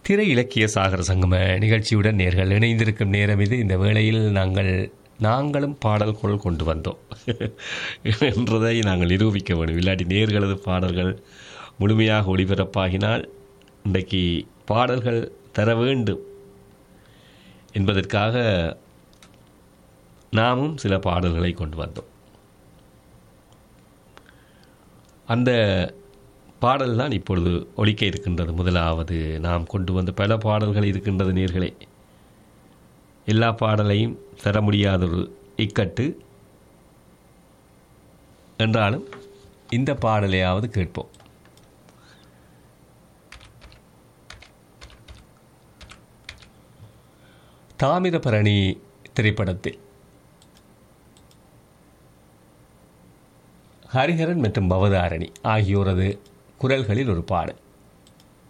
திரை இலக்கிய சாகர சங்கம நிகழ்ச்சியுடன் நேர்கள் இணைந்திருக்கும் நேரம் இது இந்த வேளையில் நாங்கள் நாங்களும் பாடல் குரல் கொண்டு வந்தோம் என்றதை நாங்கள் நிரூபிக்க வேண்டும் இல்லாட்டி நேர்களது பாடல்கள் முழுமையாக ஒளிபரப்பாகினால் இன்றைக்கு பாடல்கள் தர வேண்டும் என்பதற்காக நாமும் சில பாடல்களை கொண்டு வந்தோம் அந்த பாடல் தான் இப்பொழுது ஒலிக்க இருக்கின்றது முதலாவது நாம் கொண்டு வந்த பல பாடல்கள் இருக்கின்றது நேர்களே எல்லா பாடலையும் தர முடியாத ஒரு இக்கட்டு என்றாலும் இந்த பாடலையாவது கேட்போம் தாமிரபரணி திரைப்படத்தில் ஹரிஹரன் மற்றும் பவதாரணி ஆகியோரது குரல்களில் ஒரு பாடல்